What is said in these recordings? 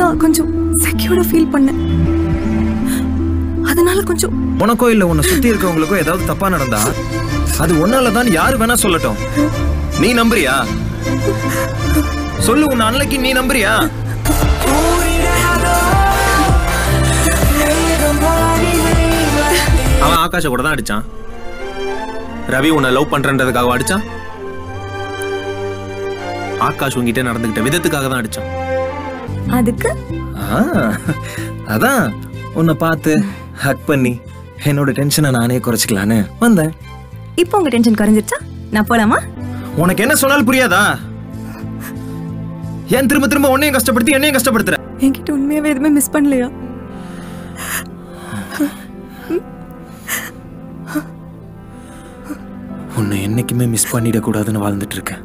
தான் கொஞ்சம் செக்யூர்டா ஃபீல் பண்ணேன் அதனால கொஞ்சம் உனக்கோ இல்ல உன்னை சுத்தி இருக்கவங்களுக்கோ ஏதாவது தப்பா நடந்தா அது ஒன்னால தான் யாரு வேணா சொல்லட்டும் நீ நம்புறியா சொல்லு உன் அன்னைக்கு நீ நம்புறியா அவன் ஆகாஷ கூட தான் அடிச்சான் ரவி உன்னை லவ் பண்றன்றதுக்காக அடிச்சான் ஆகாஷ் உங்ககிட்ட நடந்துகிட்ட விதத்துக்காக தான் அடிச்சான் அதுக்கு ஆ, அதான் உன்னை பார்த்து ஹக் பண்ணி என்னோட டென்ஷனை நானே குறைச்சிக்கலான்னு வந்தேன் இப்போ உங்க டென்ஷன் குறைஞ்சிருச்சா நான் போலாமா உனக்கு என்ன சொன்னாலும் புரியாதா ஏன் திரும்ப திரும்ப உன்னையும் கஷ்டப்படுத்தி என்னையும் கஷ்டப்படுத்துற என்கிட்ட உண்மையாவே எதுவுமே மிஸ் பண்ணலையா உன்னை என்னைக்குமே மிஸ் பண்ணிட கூடாதுன்னு வாழ்ந்துட்டு இருக்கேன்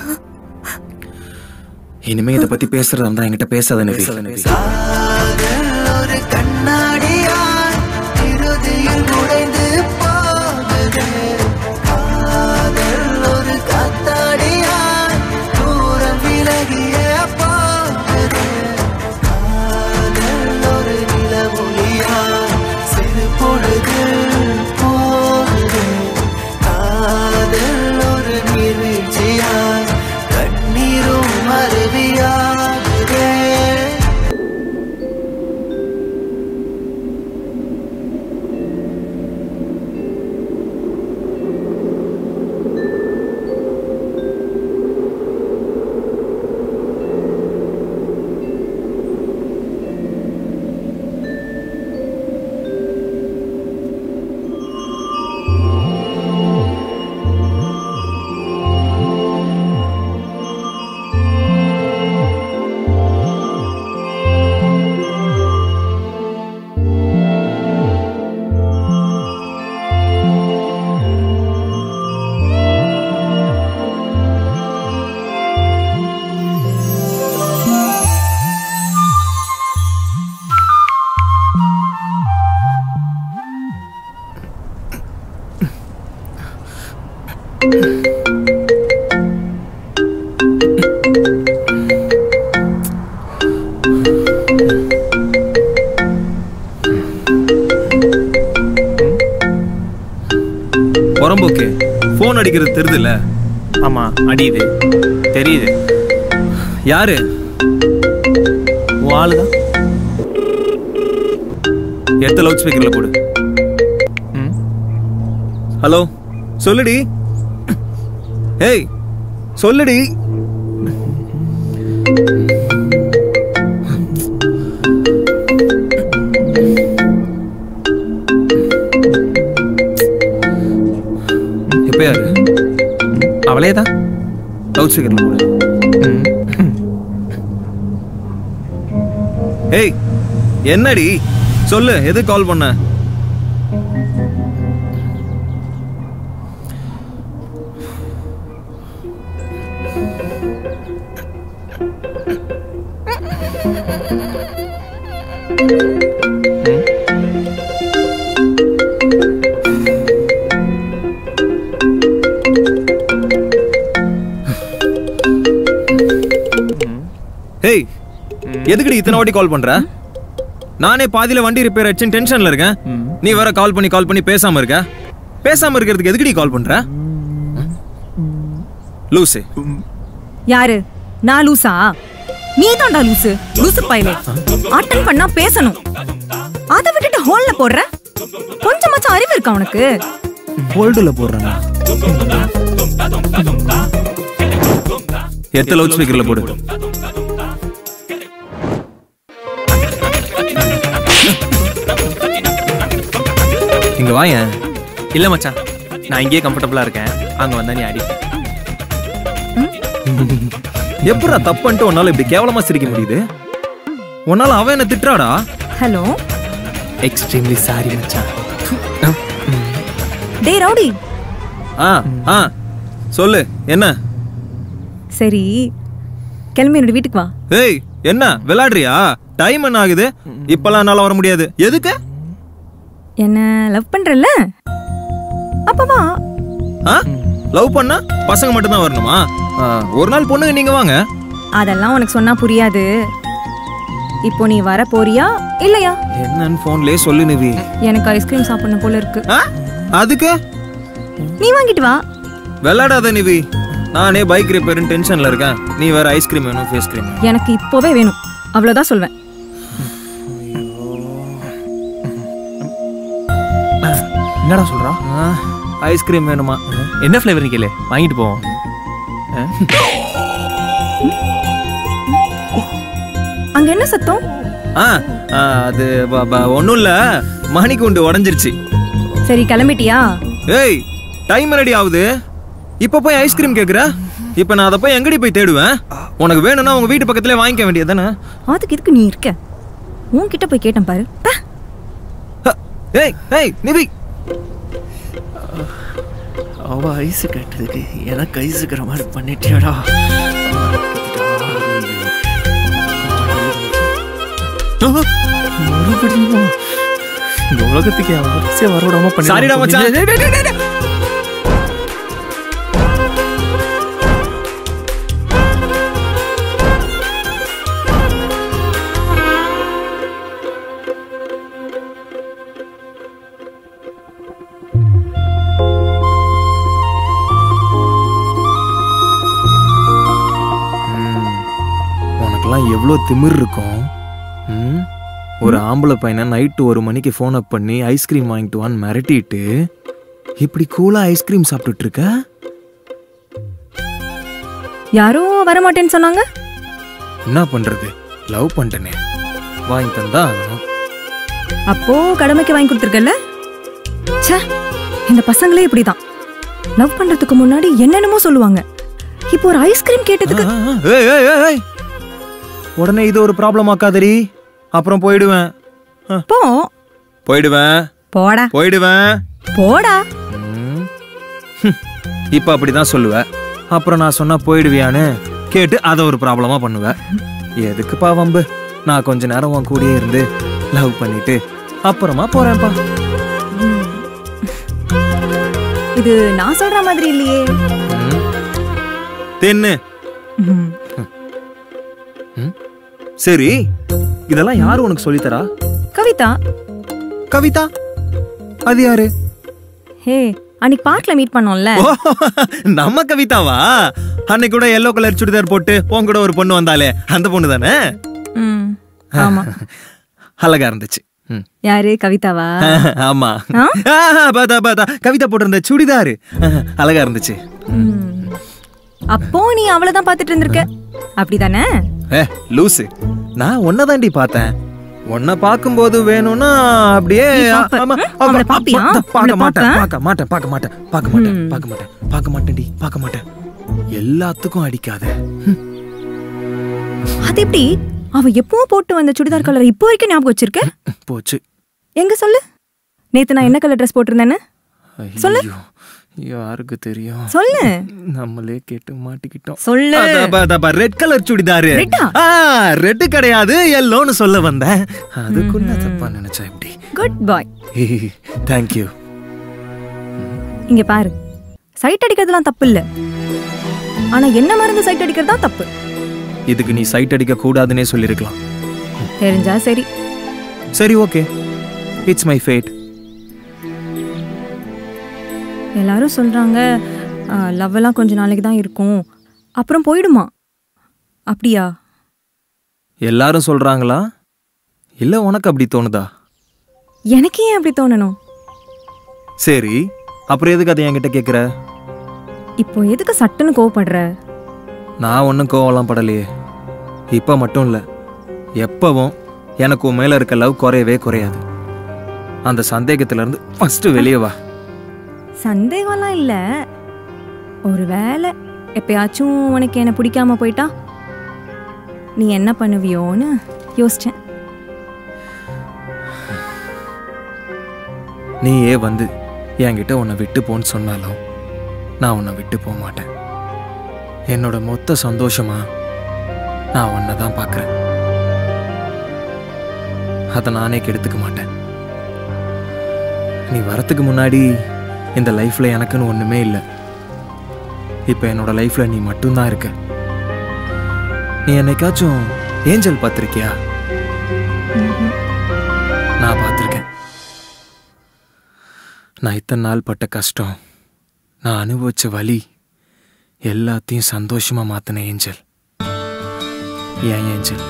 இனிமே இதை பத்தி பேசுறதா இருந்தா என்கிட்ட பேசாத நபி ஒரு கண்ணாடியாய் இறுதியில் உடைந்து போகுது காதல் ஒரு காத்தாடியாய் தூரம் விலகிய போகுது காதல் ஒரு நிலவொளியாய் சிறு பொழுது போகுது காதல் ஒரு நீர்வீழ்ச்சியாய் கண்ணீரும் அருவியாகுதே புறம்போக்கு போன் அடிக்கிறது தெரியுதுல்ல ஆமா அடியுது தெரியுது யாரு உன் ஆளுதான் எடுத்த லவுட் ஸ்பீக்கர்ல போடு ஹலோ சொல்லுடி ஏய் சொல்லுடி இப்ப யாரு அவளே தான் லவுட் ஸ்பீக்கர்ல போடு ஏய் என்னடி சொல்லு எது கால் பண்ண ஏய் எதுக்குடி இத்தனை வாட்டி கால் பண்ற நானே பாதியில வண்டி ரிப்பேர் ஆயிடுச்சுன்னு டென்ஷன்ல இருக்கேன் நீ வேற கால் பண்ணி கால் பண்ணி பேசாம இருக்க பேசாம இருக்கிறதுக்கு எதுக்குடி கால் பண்ற லூசு யாரு நான் லூசா நீ தான்டா லூசு லூசு பையலே அட்டன் பண்ணா பேசணும் அதை விட்டுட்டு ஹோல்ல போடுற கொஞ்சமாச்சும் அறிவு இருக்கா உனக்கு ஹோல்டுல போடுறேன் எத்த லவுட் ஸ்பீக்கர்ல போடு இங்க வாயேன் இல்ல மச்சான் நான் இங்கேயே கம்ஃபர்டபுளா இருக்கேன் அங்க வந்தா நீ அடி எப்படா தப்புன்ட்டு உன்னால இப்படி கேவலமா சிரிக்க முடியுது உன்னால அவன் என்ன திட்டுறாடா ஹலோ எக்ஸ்ட்ரீம்லி சாரி மச்சான் டேய் ரவுடி ஆ ஆ சொல்லு என்ன சரி கிளம்பி என்னோட வீட்டுக்கு வா ஏய் என்ன விளையாடுறியா டைம் என்ன ஆகுது இப்பெல்லாம் என்னால வர முடியாது எதுக்கு என்ன லவ் பண்றல்ல அப்ப வா ஆ லவ் பண்ணா பசங்க மட்டும் தான் வரணுமா ஆ, ஒரு நாள் பொண்ணுங்க நீங்க வாங்க அதெல்லாம் உனக்கு சொன்னா புரியாது இப்போ நீ வர போறியா இல்லையா என்னன்னு போன்லயே சொல்லு நிவி எனக்கு ஐஸ்கிரீம் சாப்பிடணும் போல இருக்கு ஆ? அதுக்கு நீ வாங்கிட்டு வா விளையாடாத நிவி நானே பைக் ரிப்பேர்னு டென்ஷன்ல இருக்கேன் நீ வேற ஐஸ்கிரீம் வேணும் ஃபேஸ் கிரீம் எனக்கு இப்போவே வேணும் அவ்வளவுதான் சொல்வேன் என்னடா சொல்றான் ஐஸ்கிரீம் வேணுமா என்ன ஃப்ளேவர் கேளு வாங்கிட்டு போவோம் அங்க என்ன சத்தம் ஆ ஆ, அது ஒன்றும் இல்லை மணிக்குண்டு உடஞ்சிருச்சு சரி கிளம்பிட்டியா ஏய் டைம் ரெடி ஆகுது இப்போ போய் ஐஸ்கிரீம் கேட்குற இப்போ நான் அதை போய் எங்கடி போய் தேடுவேன் உனக்கு வேணும்னா உங்க வீட்டு பக்கத்துல வாங்கிக்க வேண்டியது தானே அதுக்கு இதுக்கு நீ இருக்க உன்கிட்ட போய் கேட்டேன் பாரு பா. ஏய் ஏய் நிவி அவ ஐஸ் கட்டுறதுக்கு எனக்கு ஐஸுக்கிற மாதிரி பண்ணிட்டியாடா மறுபடியும் இந்த உலகத்துக்கு என் வரிசையா வரவிடாம பண்ணி சாரிடா மச்சான் உனக்கெல்லாம் எவ்வளோ திமிர் இருக்கும் ம்? ஒரு ஆம்பளை பையனை நைட்டு ஒரு மணிக்கு ஃபோன் அப் பண்ணி ஐஸ்கிரீம் வாங்கிட்டு வான்னு மிரட்டிட்டு இப்படி கூலாக ஐஸ்கிரீம் சாப்பிட்டுட்டு இருக்க யாரோ வரமாட்டேன்னு சொன்னாங்க என்ன பண்றது லவ் பண்ணிட்டனே வாங்கி தந்தா ஆகணும். அப்போ கடமைக்கு வாங்கி கொடுத்துருக்கல ச்சே இந்த பசங்களே இப்படிதான் லவ் பண்றதுக்கு முன்னாடி என்னென்னமோ சொல்லுவாங்க இப்போ ஒரு ஐஸ்கிரீம் கேட்டதுக்கு ஆ, ஆ, ஏய், ஏய், ஏய், ஏய். உடனே இது ஒரு ப்ராப்ளம் ஆக்காதடி அப்புறம் போயிடுவேன் ஆ, போ போயிடுவேன் போடா போயிடுவேன் போடா ம். ஹம். இப்ப அப்படிதான் சொல்லுவ அப்புறம் நான் சொன்னா போயிடுவியான்னு கேட்டு அதை ஒரு ப்ராப்ளமா பண்ணுவ எதுக்குப்பா வம்பு நான் கொஞ்ச நேரம் உன் கூடயே இருந்து லவ் பண்ணிட்டு அப்புறமா போறேன்ப்பா இது நான் சொல்ற மாதிரி இல்லையே ம். தென்னு ம். சரி இதெல்லாம் யாரு உனக்கு சொல்லித்தரா கவிதா கவிதா அது யாரு ஹே அன்னைக்கு பார்க்ல மீட் பண்ணோம்ல ஓ, நம்ம கவிதாவா அன்னைக்கு கூட எல்லோ கலர் சுடிதார் போட்டு உன் கூட ஒரு பொண்ணு வந்தாலே அந்த பொண்ணு தானே ம் ஆமா அழகா இருந்துச்சு ம். யாரு கவிதாவா ஆமா ஆ? ஆஹா, பாத்தா பாத்தா கவிதா போட்டிருந்த சுடிதாரு அழகா இருந்துச்சு ம். அப்போ நீ அவளதான் பாத்துட்டு இருந்திருக்க அப்படிதானே ஏ லூசு நான் உன்னதாண்டி பார்த்தேன் உன்னை பார்க்கும்போது வேணும்னா அப்படியே நீ பாப்ப. ஆமா, ம்? ஆமா, அவளை பாப்பியா? பார்க்க அவளை மாட்டேன் பாப்ப? பார்க்க மாட்டேன் பார்க்க மாட்டேன் பார்க்க மாட்டேன் ம். பார்க்க மாட்டேன் பார்க்க மாட்டேன்டி பார்க்க மாட்டேன் எல்லாத்துக்கும் அடிக்காத ம். அது எப்படி அவ எப்பவும் போட்டு வந்த சுடிதார் கலர் இப்போ வரைக்கும் ஞாபகம் வச்சிருக்க போச்சு எங்க சொல்லு நேத்து நான் என்ன கலர் ட்ரெஸ் போட்டிருந்தேன்னு சொல்லு. ஐயோ, யாருக்கு தெரியும் சொல்லு நம்மளே கேட்டு மாட்டிக்கிட்டோம் சொல்லு ரெட் கலர் சுடிதாரு Red ஆ? ஆ ரெட் கிடையாது எல்லோன்னு சொல்ல வந்தேன் அதுக்குள்ள தப்பா நினைச்சா எப்படி குட் பாய் தேங்க்யூ இங்க பாரு சைட் அடிக்கிறதுலாம் தப்பு இல்ல ஆனா என்ன மருந்து சைட் அடிக்கிறது தான் தப்பு இதுக்கு நீ சைட் அடிக்க கூடாதுன்னே சொல்லிருக்கலாம் தெரிஞ்சா சரி சரி ஓகே இட்ஸ் மை ஃபேட் எல்லாரும் சொல்றாங்க லவ் எல்லாம் கொஞ்ச நாளைக்கு தான் இருக்கும் அப்புறம் போயிடுமா அப்படியா எல்லாரும் சொல்றாங்களா இல்ல உனக்கு அப்படி தோணுதா எனக்கு ஏன் அப்படி தோணணும் சரி அப்புறம் எதுக்கு அதை என்கிட்ட கேக்குற இப்போ எதுக்கு சட்டுன்னு கோவப்படுற நான் ஒன்றும் கோவம்லாம் படலையே இப்போ மட்டும் இல்லை எப்பவும் எனக்கு உன் மேலே இருக்க லவ் குறையவே குறையாது அந்த சந்தேகத்திலேருந்து ஃபஸ்ட்டு வெளியே வா சந்தேகம்லாம் இல்ல ஒரு வேளை எப்பயாச்சும் உனக்கு என்ன பிடிக்காம போயிட்டா நீ என்ன பண்ணுவியோன்னு யோசிச்சேன் நீயே வந்து என்கிட்ட உன்னை விட்டு போன்னு சொன்னாலும் நான் உன்னை விட்டு போக மாட்டேன் என்னோட மொத்த சந்தோஷமா நான் உன்னை தான் பார்க்குறேன் அதை நானே கெடுத்துக்க மாட்டேன் நீ வரத்துக்கு முன்னாடி இந்த லைஃப்ல எனக்குன்னு ஒண்ணுமே இல்லை இப்போ என்னோட லைஃப்ல நீ மட்டும்தான் இருக்க நீ என்னைக்காச்சும் ஏஞ்சல் பார்த்துருக்கியா நான் இத்தனை நாள் பட்ட கஷ்டம் நான் அனுபவிச்ச வலி எல்லாத்தையும் சந்தோஷமா மாத்தின ஏஞ்சல் ஏன் ஏஞ்சல்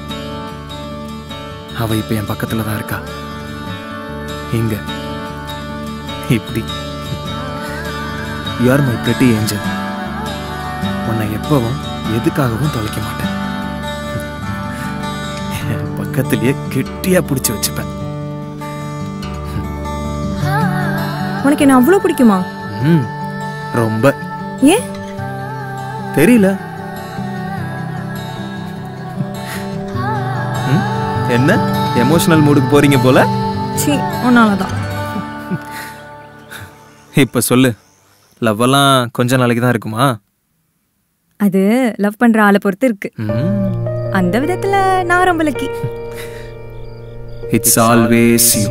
அவ இப்ப என் பக்கத்துல தான் இருக்கா இங்க இப்படி you are my pretty angel உன்னை எப்பவும் எதுக்காகவும் தொலைக்க மாட்டேன் என் பக்கத்திலேயே கெட்டியா பிடிச்சு வச்சுப்பேன் உனக்கு என்ன அவ்வளோ பிடிக்குமா ம் ரொம்ப ஏன் தெரியல ம், என்ன எமோஷனல் மூடுக்கு போறீங்க போல சி உன்னாலதான் இப்ப சொல்லு லவ் எல்லாம் கொஞ்ச நாளைக்கு தான் இருக்குமா அது லவ் பண்ற ஆளை பொறுத்து இருக்கு ம், அந்த விதத்துல நான் ரொம்ப lucky it's always you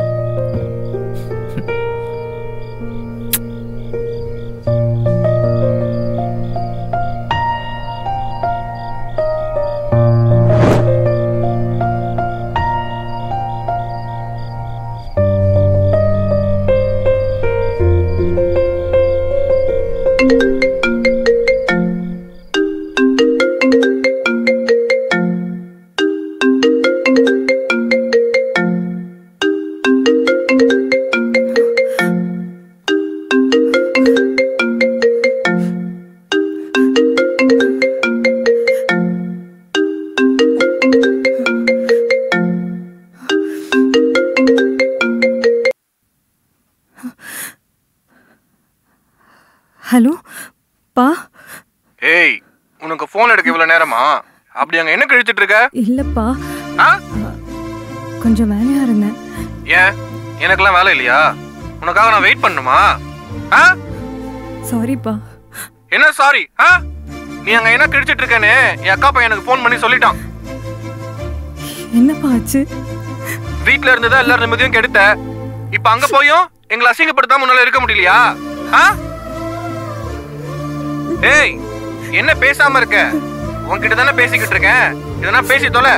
hello பா ஏய் உனக்கு ஃபோன் எடுக்க இவ்வளவு நேரமா அப்படி அங்க என்ன கழிச்சிட்டு இருக்க இல்லப்பா ஆ? கொஞ்சம் வேலையா இருந்தேன் ஏன் எனக்கெல்லாம் வேலை இல்லையா உனக்காக நான் வெயிட் பண்ணுமா ஆ சாரிப்பா என்ன சாரி ஆ நீ அங்க என்ன கிழிச்சிட்டு இருக்கேன்னு என் அக்கா பையன் எனக்கு ஃபோன் பண்ணி சொல்லிட்டான் என்னப்பா ஆச்சு வீட்ல இருந்ததா எல்லாரும் நிம்மதியும் கெடுத்த இப்ப அங்க போயும் எங்களை அசிங்கப்படுத்தாம உன்னால இருக்க முடியலையா ஆ ஏய் என்ன பேசாம இருக்க உன்கிட்ட தானே பேசிக்கிட்டு இருக்கேன் இதனா பேசி தொலை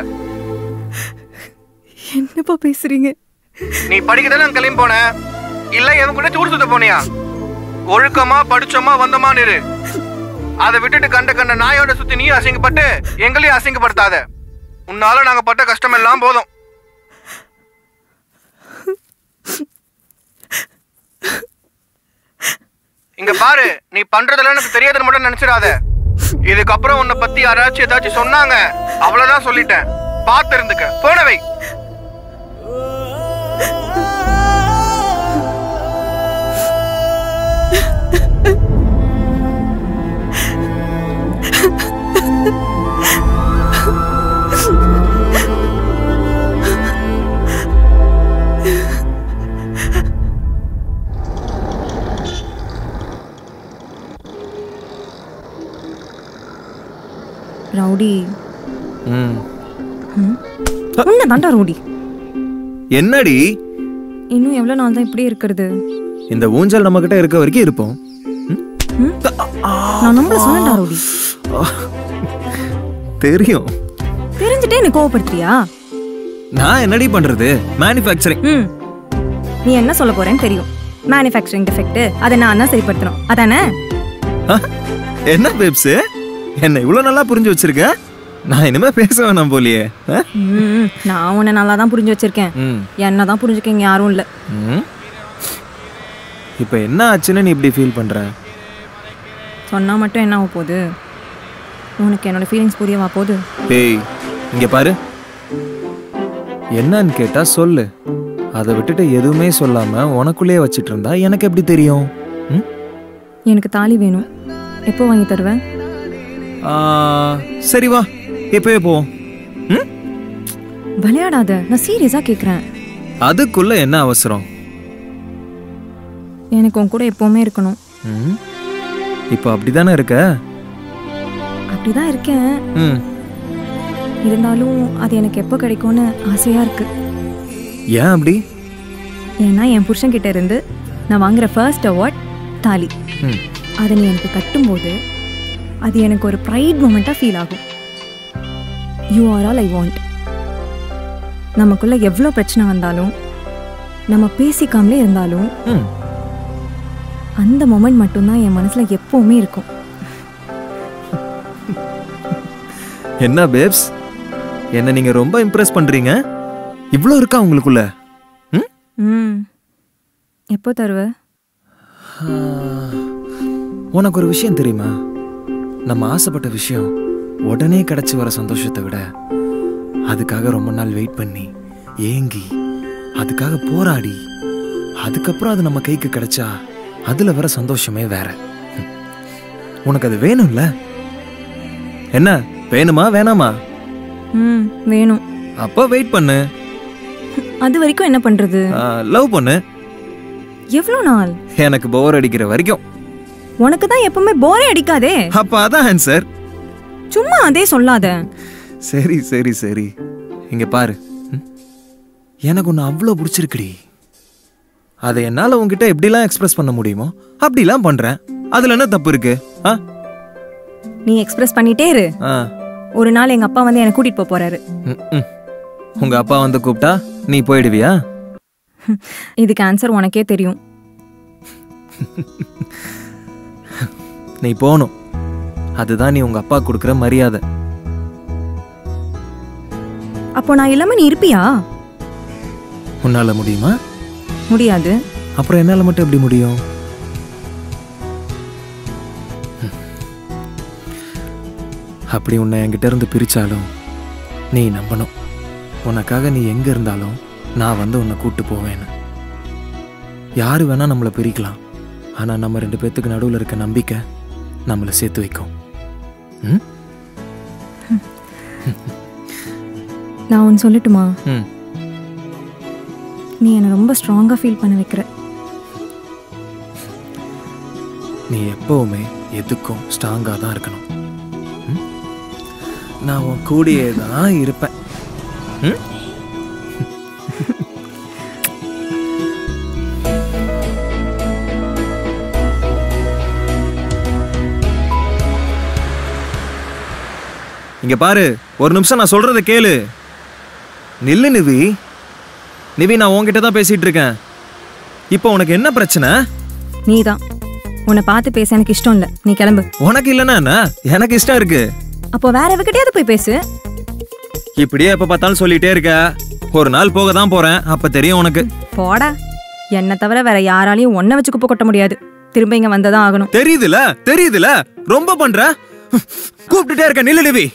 என்னப்பா பேசுறீங்க நீ படிக்க தானே கிளம்பி போன இல்ல எவன் கூட டூர் சுத்த போனியா ஒழுக்கமா படிச்சோமா வந்தோமான்னு இரு அதை விட்டுட்டு கண்ட கண்ட நாயோட சுத்தி நீ அசிங்கப்பட்டு எங்களையும் அசிங்கப்படுத்தாத உன்னால நாங்க பட்ட கஷ்டம் எல்லாம் போதும் இங்க பாரு நீ பண்றதெல்லாம் எனக்கு தெரியாதுன்னு மட்டும் நினைச்சிடாத இதுக்கப்புறம் உன்னை பத்தி யாராச்சும் ஏதாச்சும் சொன்னாங்க அவ்வளவுதான் சொல்லிட்டேன் பார்த்து இருந்துக்க போனவை ரவுடி ம் உன்னை தாண்டா ரவுடி என்னடி இன்னும் எவ்வளவு நாள் தான் இப்படி இருக்கிறது இந்த ஊஞ்சல் நம்ம கிட்ட இருக்க வரைக்கும் இருப்போம் ம்? ம்? நான் நம்மள சொன்னேன்டா ரவுடி தெரியும் தெரிஞ்சுட்டே என்ன கோவப்படுத்தியா நான் என்னடி பண்றது மேனுஃபேக்சரிங் ம் நீ என்ன சொல்ல போறேன்னு தெரியும் மேனுஃபேக்சரிங் டிஃபெக்ட் அதை நான் தான் சரிப்படுத்தணும் அதானே என்ன பேப்ஸ் என்ன இவ்வளவு நல்லா புரிஞ்சு வச்சிருக்க நான் இனிமே பேச வேணாம் போலியே ஆ? ம் நான் உன்னை நல்லா தான் புரிஞ்சு வச்சிருக்கேன் ம் என்ன தான் புரிஞ்சுக்க இங்க யாரும் இல்ல ம். இப்ப என்ன ஆச்சுன்னு நீ இப்படி ஃபீல் பண்ற சொன்னா மட்டும் என்ன ஆக போகுது உனக்கு என்னோட ஃபீலிங்ஸ் புரியவா போகுது ஏய் இங்க பாரு என்னன்னு கேட்டா சொல்லு அதை விட்டுட்டு எதுவுமே சொல்லாம உனக்குள்ளேயே வச்சிட்டு இருந்தா எனக்கு எப்படி தெரியும் ம்? எனக்கு தாலி வேணும் எப்போ வாங்கி தருவேன் ஆ, சரி வா இப்பவே போவோம் ம்? விளையாடாத நான் சீரியஸா கேக்குறேன் அதுக்குள்ள என்ன அவசரம் எனக்கு உன் கூட எப்பவுமே இருக்கணும் ம்? இப்போ அப்படிதானே இருக்க அப்படிதான் இருக்கேன் ம் இருந்தாலும் அது எனக்கு எப்போ கிடைக்கும்னு ஆசையா இருக்கு ஏன் அப்படி ஏன்னா என் புருஷன் கிட்ட இருந்து நான் வாங்குற ஃபர்ஸ்ட் அவார்ட் தாலி ம் அதை நீ எனக்கு கட்டும்போது அது எனக்கு ஒரு ப்ரைட் மூமெண்ட்டாக ஃபீல் ஆகும் you are all I want நமக்குள்ள எவ்வளோ பிரச்சனை வந்தாலும் நம்ம பேசிக்காமலே இருந்தாலும் ம் அந்த மொமெண்ட் மட்டும்தான் என் மனசுல எப்பவுமே இருக்கும் என்ன பேப்ஸ் என்ன நீங்க ரொம்ப இம்ப்ரெஸ் பண்றீங்க இவ்வளோ இருக்கா உங்களுக்குள்ள ம்? ம் எப்போ தருவ உனக்கு ஒரு விஷயம் தெரியுமா நம்ம ஆசைப்பட்ட விஷயம் உடனே கிடைச்சி வர சந்தோஷத்தை விட அதுக்காக ரொம்ப நாள் வெயிட் பண்ணி ஏங்கி அதுக்காக போராடி அதுக்கப்புறம் அது நம்ம கைக்கு கிடைச்சா அதுல வர சந்தோஷமே வேற ம். உனக்கு அது வேணும்ல என்ன வேணுமா வேணாமா ம் வேணும் அப்போ வெயிட் பண்ணு அது வரைக்கும் என்ன பண்றது லவ் பண்ணு எவ்வளோ நாள் எனக்கு போர் அடிக்கிற வரைக்கும் உனக்கு தான் எப்பவுமே போரே அடிக்காதே அப்ப அதான் ஆன்சர் சும்மா அதே சொல்லாத சரி சரி சரி இங்க பாரு ம்? எனக்கு ஒன்று அவ்வளோ பிடிச்சிருக்குடி அதை என்னால் உங்ககிட்ட எப்படிலாம் எக்ஸ்பிரஸ் பண்ண முடியுமோ அப்படிலாம் பண்ணுறேன் அதில் என்ன தப்பு இருக்கு ஆ நீ எக்ஸ்பிரஸ் பண்ணிட்டே இரு ஆ ஒரு நாள் எங்க அப்பா வந்து என்னை கூட்டிட்டு போப் போறாரு ம், ம். உங்க அப்பா வந்து கூப்பிட்டா நீ போயிடுவியா இதுக்கு ஆன்சர் உனக்கே தெரியும் நீ போகணும் அதுதான் நீ உங்க அப்பா கொடுக்குற மரியாதை அப்போ நான் இல்லாம நீ இருப்பியா உன்னால முடியுமா முடியாது அப்புறம் என்னால மட்டும் எப்படி முடியும் ம். அப்படி உன்னை என்கிட்ட இருந்து பிரிச்சாலும் நீ நம்பணும் உனக்காக நீ எங்க இருந்தாலும் நான் வந்து உன்னை கூட்டு போவேன்னு யாரு வேணா நம்மளை பிரிக்கலாம் ஆனா நம்ம ரெண்டு பேத்துக்கு நடுவுல இருக்க நம்பிக்கை நம்மளை சேர்த்து வைக்கும் ம்? நான் ஒன்று சொல்லட்டுமா ம் நீ என்னை ரொம்ப ஸ்ட்ராங்கா ஃபீல் பண்ண வைக்கிற நீ எப்பவுமே எதுக்கும் ஸ்ட்ராங்காக தான் இருக்கணும் ம்? நான் உன் கூடயே தான் இருப்பேன் ம்? இங்க பாரு ஒரு நிமிஷம் நான் சொல்றத கேளு நில்லு நிவி நிவி நான் உன்கிட்ட தான் பேசிட்டு இருக்கேன் இப்போ உனக்கு என்ன பிரச்சனை நீ தான் உன்னை பார்த்து பேச எனக்கு இஷ்டம் இல்லை நீ கிளம்பு உனக்கு இல்லைன்னா என்ன எனக்கு இஷ்டம் இருக்கு அப்போ வேற எவகிட்டயாவது போய் பேசு இப்படியே எப்ப பார்த்தாலும் சொல்லிட்டே இருக்க ஒரு நாள் போக தான் போறேன் அப்ப தெரியும் உனக்கு போடா என்னை தவிர வேற யாராலையும் ஒன்ன வச்சு குப்பை கொட்ட முடியாது திரும்ப இங்க வந்ததான் ஆகணும் தெரியுதுல தெரியுதுல ரொம்ப பண்ற கூப்பிட்டுட்டே இருக்க நில்லு நிவி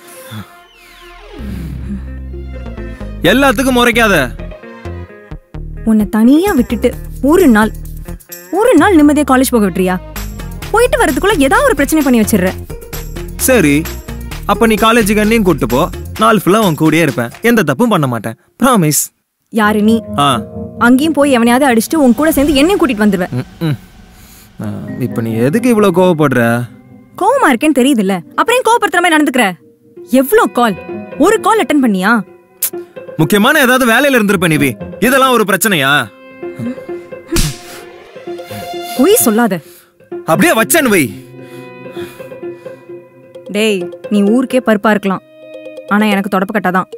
எல்லாத்துக்கும் முறைக்காத உன்னை தனியா விட்டுட்டு ஒரு நாள் ஒரு நாள் நிம்மதியா காலேஜ் போக விட்டுறியா போயிட்டு வரதுக்குள்ள ஏதாவது ஒரு பிரச்சனை பண்ணி வச்சிடுற சரி அப்ப நீ காலேஜுக்கு அண்ணையும் கூட்டு போ நாள் ஃபுல்லா உன் கூடயே இருப்பேன் எந்த தப்பும் பண்ண மாட்டேன் ப்ராமிஸ் யாரு நீ ஆ அங்கேயும் போய் எவனையாவது அடிச்சுட்டு உன் கூட சேர்ந்து என்னையும் கூட்டிட்டு வந்துருவேன் ம், ம். ஆ, இப்ப நீ எதுக்கு இவ்வளவு கோவப்படுற கோவமா இருக்கேன்னு தெரியுதுல்ல அப்புறம் ஏன் கோவப்படுத்துற மாதிரி நடந்துக்கிற எவ்வளோ கால் ஒரு கால் அட்டன் பண்ணியா முக்கியமான ஏதாவது வேலையில இருந்திருப்ப நிவி இதெல்லாம் ஒரு பிரச்சனையா பொய் சொல்லாத அப்படியே வச்சேன் வை டேய் நீ ஊருக்கே பருப்பா இருக்கலாம் ஆனா எனக்கு தொடப்பு கட்டாதான்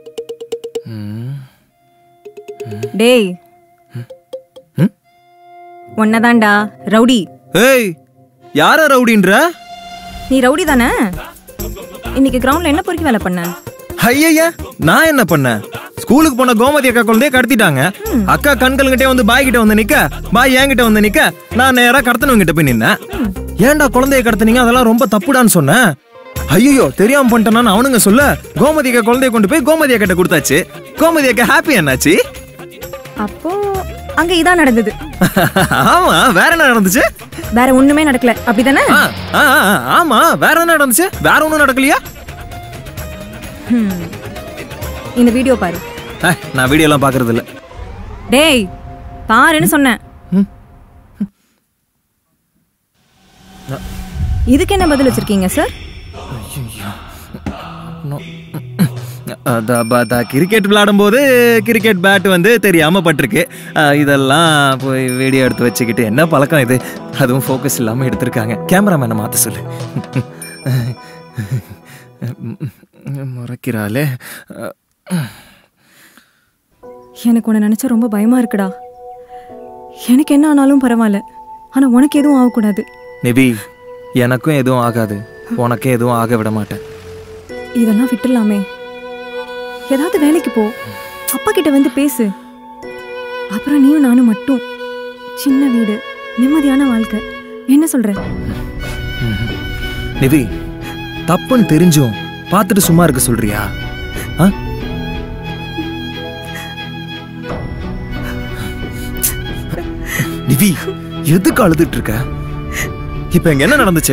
டேய் ம்? ஒன்னதான்டா ரவுடி ஏய் யார ரவுடின்ற நீ ரவுடி தானே இன்னைக்கு கிரவுண்ட்ல என்ன பொறுக்கி வேலை பண்ண ஐயய்ய நான் என்ன பண்ணேன் ஸ்கூலுக்கு போன கோமதி அக்கா குழந்தைய கடத்திட்டாங்க அக்கா கண்கள்கிட்டே வந்து பாய் கிட்ட வந்து நிக்க பாய் என்கிட்ட வந்து நிக்க நான் நேரா கடத்தனவங்க கிட்ட போய் நின்னேன் ஏன்டா குழந்தைய கடத்துனீங்க அதெல்லாம் ரொம்ப தப்புடான்னு சொன்னேன் ஐயோ தெரியாம பண்ணிட்டேன்னு அவனுங்க சொல்ல கோமதி அக்கா குழந்தைய கொண்டு போய் கோமதி அக்கிட்ட கொடுத்தாச்சு கோமதி அக்கா ஹாப்பி என்னாச்சு அப்போ அங்க இதான் நடந்தது ஆமா வேற என்ன நடந்துச்சு வேற ஒண்ணுமே நடக்கல அப்படிதானே ஆ, ஆ, ஆ, ஆமா வேற என்ன நடந்துச்சு வேற ஒண்ணும் நடக்கலையா ஹம். இந்த வீடியோ பாரு ஏ, நான் வீடியோ எல்லாம் பாக்குறது இல்ல டேய் பாருன்னு சொன்னேன் இதுக்கு என்ன பதில் வச்சிருக்கீங்க சார் கிரிக்கெட் விளையாடும்போது கிரிக்கெட் பேட் வந்து தெரியாம பட்டிருக்கு அஹ், இதெல்லாம் போய் வீடியோ எடுத்து வச்சுக்கிட்டு என்ன பழக்கம் இது அதுவும் ஃபோக்கஸ் இல்லாம எடுத்திருக்காங்க கேமராமேனை மாத்த சொல்லு முறைக்கிறாளே அஹ், எனக்கு உன்னை நினைச்சா ரொம்ப பயமா இருக்குடா எனக்கு என்ன ஆனாலும் பரவாயில்ல ஆனா உனக்கு எதுவும் ஆகக்கூடாது நிவி எனக்கும் எதுவும் ஆகாது உனக்கும் எதுவும் ஆக விட மாட்டேன் இதெல்லாம் விட்டுடலாமே ஏதாவது வேலைக்கு போ அப்பா கிட்ட வந்து பேசு அப்புறம் நீயும் நானும் மட்டும் சின்ன வீடு நிம்மதியான வாழ்க்கை என்ன சொல்ற நிவி தப்புன்னு தெரிஞ்சும் பார்த்துட்டு சும்மா இருக்க சொல்றியா ஆ? நிவி எதுக்கு அழுதுட்டு இருக்க இப்ப இங்க என்ன நடந்துச்சு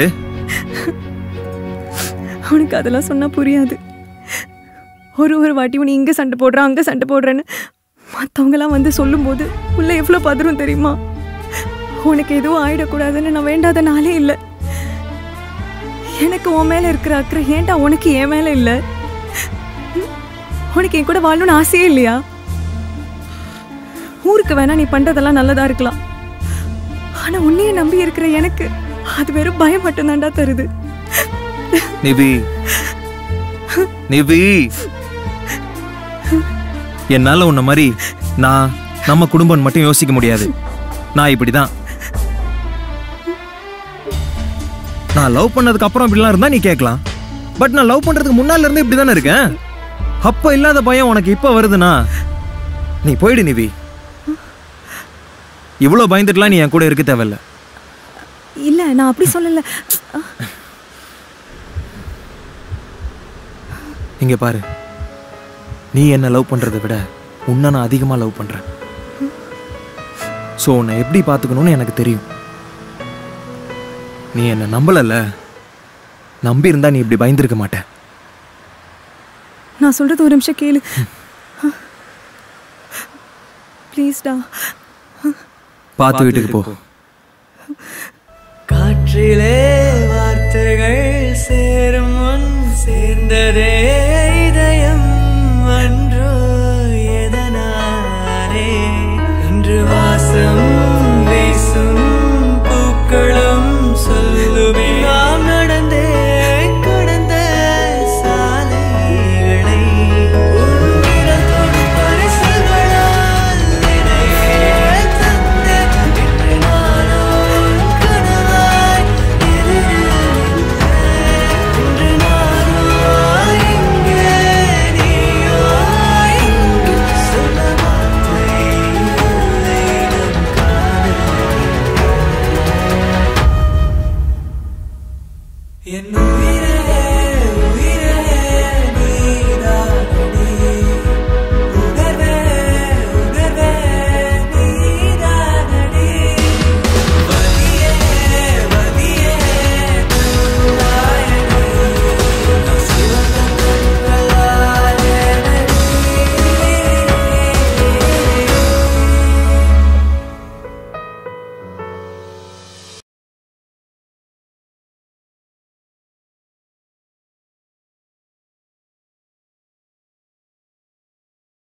அவனுக்கு அதெல்லாம் சொன்னா புரியாது ஒரு ஒரு வாட்டி நீ இங்க சண்டை போடுற அங்க சண்டை போடுறேன்னு மற்றவங்களாம் வந்து சொல்லும்போது உள்ள எவ்வளோ பதறும் தெரியுமா உனக்கு எதுவும் ஆயிடக்கூடாதுன்னு நான் வேண்டாத நாளே இல்லை எனக்கு உன் மேல இருக்கிற அக்கறை ஏன்டா உனக்கு என் மேல இல்ல உனக்கு என் கூட வாழணும்னு ஆசையே இல்லையா ஊருக்கு வேணா நீ பண்றதெல்லாம் நல்லதா இருக்கலாம் ஆனா உன்னைய நம்பி இருக்கிற எனக்கு அது வெறும் பயம் மட்டும்தான்டா தருது நிவி நிவி என்னால உன்ன மாதிரி நான் நம்ம குடும்பம் மட்டும் யோசிக்க முடியாது நான் இப்படிதான் நான் லவ் பண்ணதுக்கு அப்புறம் இப்படிலாம் இருந்தா நீ கேட்கலாம் பட் நான் லவ் பண்றதுக்கு முன்னால இருந்து இப்படி தானே இருக்கேன் அப்ப இல்லாத பயம் உனக்கு இப்ப வருதுன்னா நீ போயிடு நிவி இவ்வளவு பயந்துட்டுலாம் நீ என் கூட இருக்க தேவையில்ல இல்ல நான் அப்படி சொல்லல இங்க பாரு நீ என்ன லவ் பண்றதை விட உன்னை நான் அதிகமா லவ் பண்றேன் ஸோ உன்னை எப்படி பார்த்துக்கணும்னு எனக்கு தெரியும் நீ என்ன நம்பலல்ல நம்பி இருந்தா நீ இப்படி பயந்துருக்க மாட்ட நான் சொல்றது ஒரு நிமிஷம் கேளு ப்ளீஸ்டா பார்த்து வீட்டுக்கு போ காற்றிலே வார்த்தைகள் சேரும் முன் சேர்ந்ததே